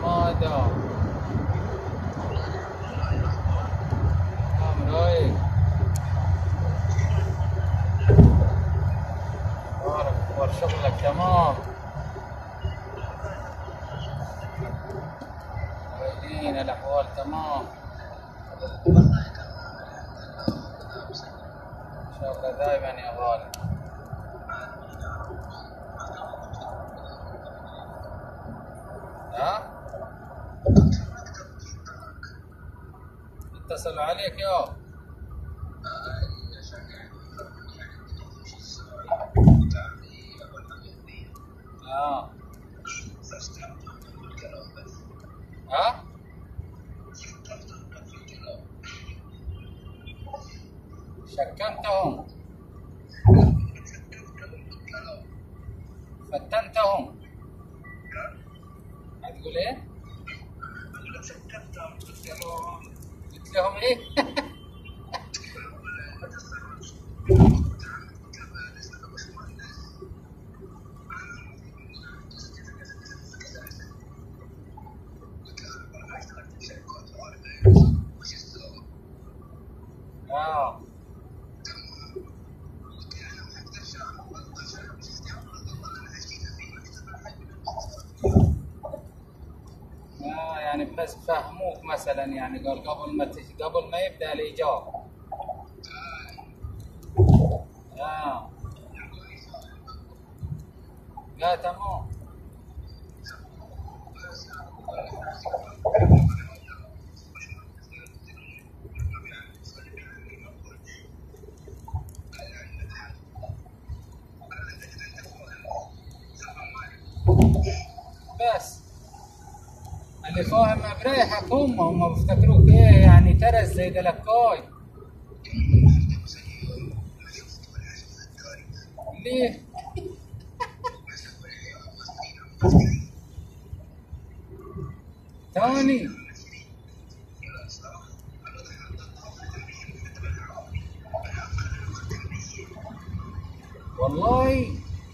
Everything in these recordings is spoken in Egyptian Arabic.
حمادة نعم رايق بارك اخبار شغلك تمام رايقين الاحوال تمام ان شاء الله دائما يا غالي ها اتصلوا عليك يا اه ها شكمتهم فتنتهم هتقول ايه؟ قلت لهم ايه؟ اه آه يعني بس فهموك مثلا يعني قال قبل ما تج... قبل ما يبدا الايجاب اه لا تمام بس اللي فاهم بريحك هم هم بيفتكروك ايه يعني ترس زي دلكاي ليه؟ تاني والله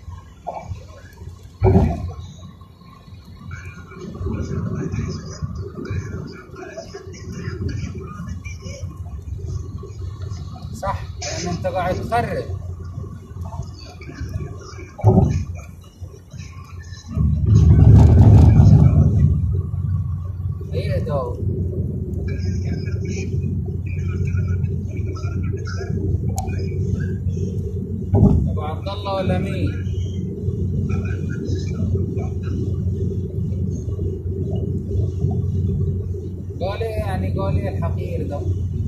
صح لان انت قاعد تخرب ايه ده ابو عبد الله ولا مين قال ايه يعني قال ايه الحقير ده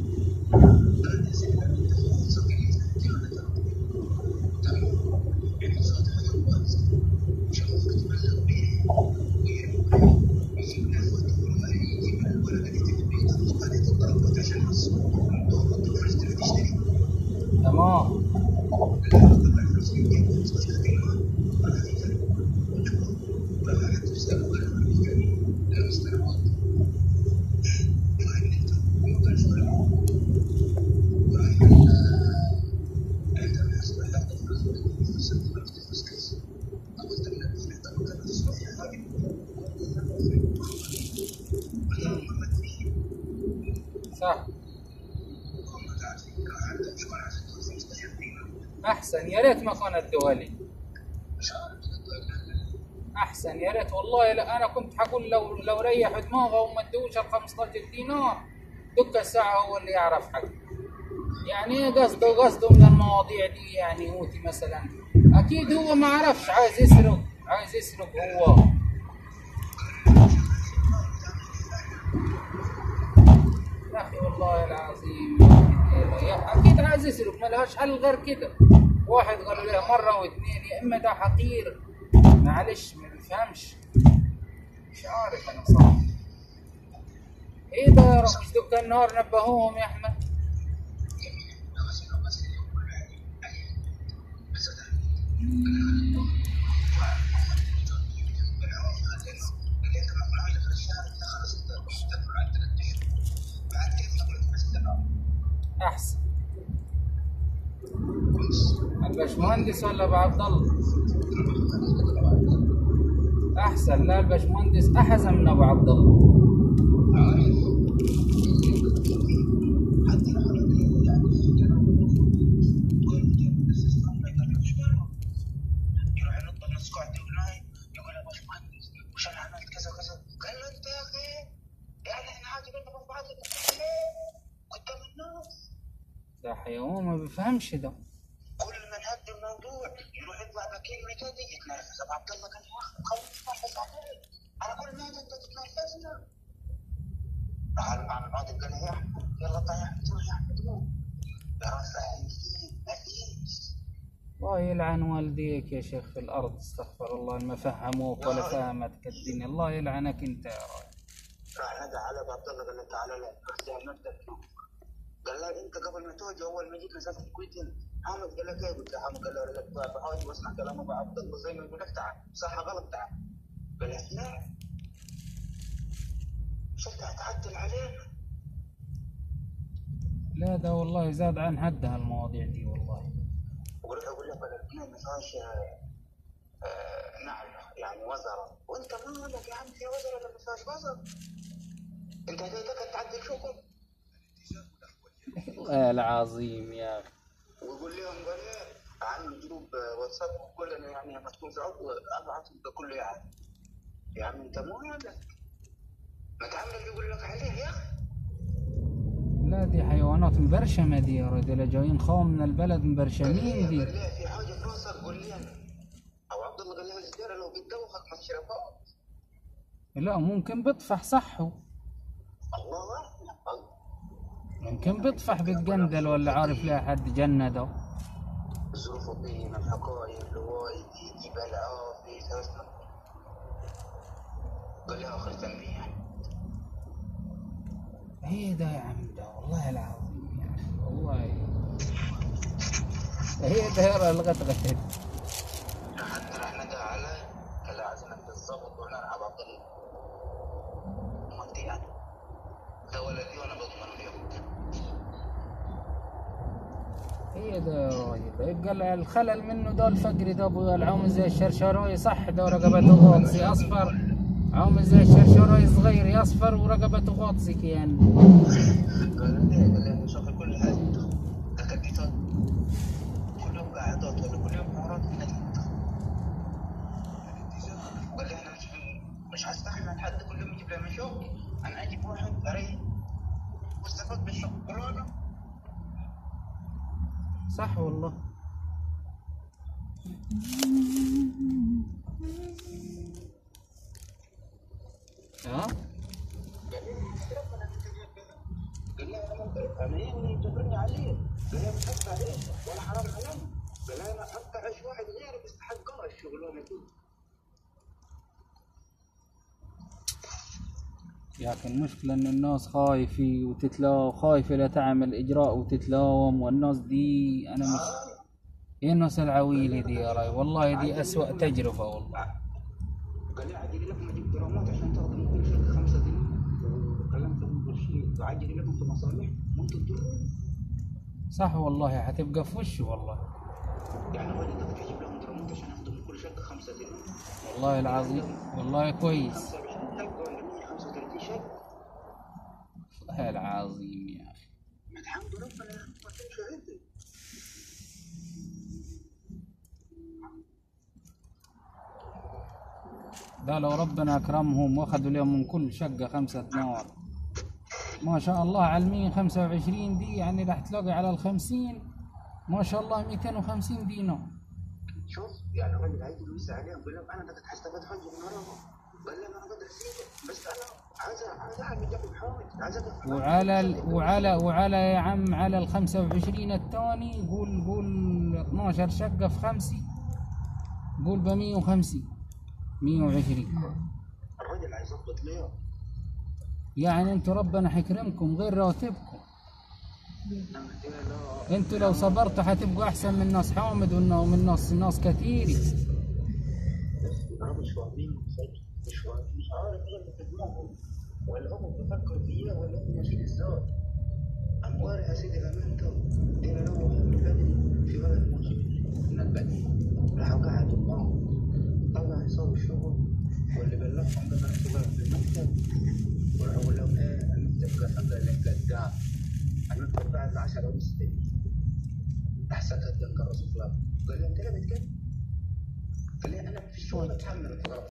تمام صح احسن يا ريت ما كانت دولي احسن يا ريت والله لا انا كنت حقول لو لو ريح دماغه وما ادوش ال 15 دينار دك الساعه هو اللي يعرف حقه يعني ايه قصده قصده من المواضيع دي يعني هوتي مثلا اكيد هو ما عرفش عايز يسرق عايز يسرق هو يا اخي والله العظيم يا اكيد عايز يسرق ما لهاش حل غير كده واحد قالوا له مره واثنين يا اما ده حقير معلش ما بيفهمش مش عارف انا صح ايه ده يا رب مش دكان النهار نبهوهم يا احمد احسن الباشمهندس ولا ابو عبد الله احسن لا الباشمهندس احسن من ابو عبد الله عارف حتى لو انا يعني السيستم ما يكلمش باله يروح ينط الناس قاعد يقول له يقول يا باشمهندس مش انا عملت كذا كذا قال له انت يا اخي يعني احنا عادي بينا من بعض ليه؟ قدام الناس ده حيوان ما بيفهمش ده كل ما نهدي الموضوع يروح يطلع بكلمه كده يتنرفز ابو عبد الله قال يا اخي خلينا نتنرفز عليه على كل ما انت تتنرفزنا راح مع بعض قال يا احمد يلا طيب يا احمد روح يا احمد روح يا رفع ما فيش الله يلعن والديك يا شيخ في الارض استغفر الله ما فهموك ولا فهمتك الدنيا الله يلعنك انت يا راجل راح نادى على ابو عبد الله قال له تعالى لا رحت نبدا قال له انت قبل ما تهجى اول ما جيت مسافه الكويت هنا حامد قال لك ايه قلت له حامد قال له لك بحاول واسمع كلام ابو عبد الله زي ما يقول لك تعال صح غلط تعال قال لك لا شفت هتعدل علينا لا ده والله زاد عن حدها المواضيع دي والله وقلت اقول لك بلدنا ما فيهاش آه، نعمه يعني وزره وانت مالك يا عم في وزره ولا ما فيهاش وزره انت هتقدر تعدل شغل الله العظيم يا اخي ويقول لهم قال ايه عامل جروب واتساب وكل انا يعني لما تكون في عضو ابعت ده كله يعني يا عم انت مالك ما تعمل اللي يقول لك عليه يا اخي لا دي حيوانات مبرشمة دي يا رجل جايين خوم من البلد مبرشمين قال دي لي في حاجه في راسك قول لي انا او عبد الله قال لها الزياره لو بتدوخك ما تشربها لا ممكن بيطفح صحو الله اعلم يمكن بيطفح بالجندل ولا عارف لها حد جنده الظروف الطينة الحقائق الرواية يجيب العافية سوسنا قال لها اخر تنبيه ايه ده يا عم ده والله العظيم يا اخي والله ايه ده يرى الغتغتة حتى راح ندى على قال لها عايزينك تتظبط واحنا نلعب عبد الله قلت يعني ده ولدي وانا بضمن اليوم ايه ده يا راجل ده يبقى ال- الخلل منه ده الفقر ده ابو العوم زي الشرشراوي صح ده رقبته غاطسي اصفر عوم زي الشرشراوي صغير يصفر ورقبته غاطسي كان قال لي قال لي شوف كل حاجه ده كديتات كل يوم قاعدات ولا كل يوم حوارات من قال لي انا مش مش هستحمل حد كل يوم يجيب لي مشاكل انا اجيب واحد اريح واستفاد بالشغلانه صح والله ها قال لها انا انا يهمني تجبرني عليه قال لها مش هدفع عليه ولا حرام علي قال لها انا اقطع عيش واحد غيري بيستحقها الشغلانه دي لكن المشكلة إن الناس خايفة وتتلاوم خايفة لا تعمل إجراء وتتلاوم والناس دي أنا مش إيه الناس العويلة دي يا راي والله دي أسوأ تجربة والله قال لي عجل لكم اجيب درامات عشان تاخذوا من كل شركه 5 جنيه وكلمت ابو برشيد وعجل لكم في مصالح ممكن تضروا صح والله حتبقى في وشي والله يعني هو اللي تقدر تجيب لهم درامات عشان ياخذوا من كل شركه 5 جنيه والله العظيم والله كويس 25 شقه ولا 135 شقه والله العظيم يا أخي ما تحمدوا ربنا ما تمشوا عندي ده لو ربنا أكرمهم وأخذوا لهم من كل شقة خمسة نار ما شاء الله على المية خمسة وعشرين دي يعني راح تلاقي على الخمسين ما شاء الله ميتين وخمسين دينار شوف يعني الراجل هيجي يوسع عليهم يقول لهم انا بدك هستفاد حاجه من وراهم قال لهم انا بقدر اسيبه بس انا عايز عايز اعمل جنب حامد عايز أقف معاه. وعلى ال... وعلى وعلى يا عم على ال 25 الثاني قول قول 12 شقة في خمسة قول ب 150 120 الراجل عايز يظبط ليه يعني انتوا ربنا حيكرمكم غير رواتبكم انما دي لا انتوا لو صبرتوا حتبقوا احسن من ناس حامد ومن ومن ناس ناس كثير انا مش فاهمين مش فاهمين مش عارف ايه اللي في دماغهم ولا هم بيفكروا فيا ولا هم ماشيين ازاي اموال يا سيدي امانته دي انا لو من بدري في ولد ماشي من البدري راحوا قعدوا معه طبعا يسوي الشغل الحمد لله شغال في المكتب وراح اقول لهم ايه المكتب الحمد لله قدام المكتب بعد 10 ونص احسن اتذكر رسول الله قال لي انت ليه بتكلم؟ قال لي انا في الشغل اتحمل